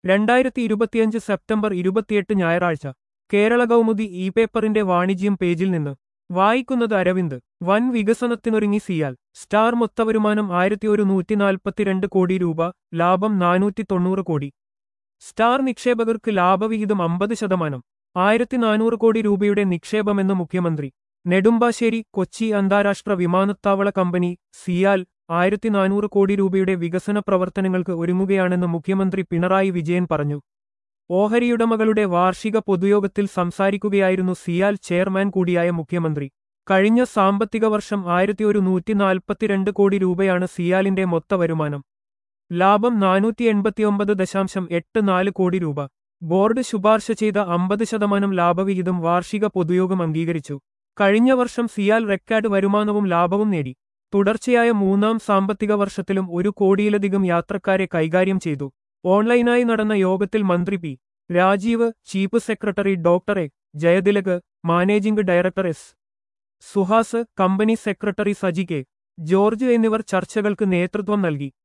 രണ്ടായിരത്തി ഇരുപത്തിയഞ്ച് സെപ്റ്റംബർ ഇരുപത്തിയെട്ട് ഞായറാഴ്ച കേരള കൗമുദി ഇ പേപ്പറിന്റെ വാണിജ്യം പേജിൽ നിന്ന് വായിക്കുന്നത് അരവിന്ദ് വൻ വികസനത്തിനൊരുങ്ങി സിയാൽ സ്റ്റാർ മൊത്തവരുമാനം ആയിരത്തി ഒരു നൂറ്റി നാൽപ്പത്തിരണ്ട് കോടി രൂപ ലാഭം നാനൂറ്റി തൊണ്ണൂറ് കോടി സ്റ്റാർ നിക്ഷേപകർക്ക് ലാഭവിഹിതം അമ്പത് ശതമാനം ആയിരത്തി നാനൂറ് കോടി രൂപയുടെ നിക്ഷേപമെന്ന് മുഖ്യമന്ത്രി നെടുമ്പാശ്ശേരി കൊച്ചി അന്താരാഷ്ട്ര വിമാനത്താവള കമ്പനി സിയാൽ ആയിരത്തി നാനൂറ് കോടി രൂപയുടെ വികസന പ്രവർത്തനങ്ങൾക്ക് ഒരുങ്ങുകയാണെന്ന് മുഖ്യമന്ത്രി പിണറായി വിജയൻ പറഞ്ഞു ഓഹരിയുടമകളുടെ വാർഷിക പൊതുയോഗത്തിൽ സംസാരിക്കുകയായിരുന്നു സിയാൽ ചെയർമാൻ കൂടിയായ മുഖ്യമന്ത്രി കഴിഞ്ഞ സാമ്പത്തിക വർഷം ആയിരത്തി ഒരു നൂറ്റി നാൽപ്പത്തിരണ്ട് കോടി രൂപയാണ് സിയാലിന്റെ മൊത്ത വരുമാനം ലാഭം നാനൂറ്റി എൺപത്തിയൊമ്പത് ദശാംശം എട്ട് നാല് കോടി രൂപ ബോർഡ് ശുപാർശ ചെയ്ത അമ്പത് ശതമാനം ലാഭവിഹിതം വാർഷിക പൊതുയോഗം അംഗീകരിച്ചു കഴിഞ്ഞ വർഷം സിയാൽ റെക്കാർഡ് വരുമാനവും ലാഭവും നേടി തുടർച്ചയായ മൂന്നാം സാമ്പത്തിക വർഷത്തിലും ഒരു കോടിയിലധികം യാത്രക്കാരെ കൈകാര്യം ചെയ്തു ഓൺലൈനായി നടന്ന യോഗത്തിൽ മന്ത്രി P Rajeev chief secretary doctor A Jayathilak managing director S Suhas company secretary Saji K George എന്നിവർ ചർച്ചകൾക്ക് നേതൃത്വം നൽകി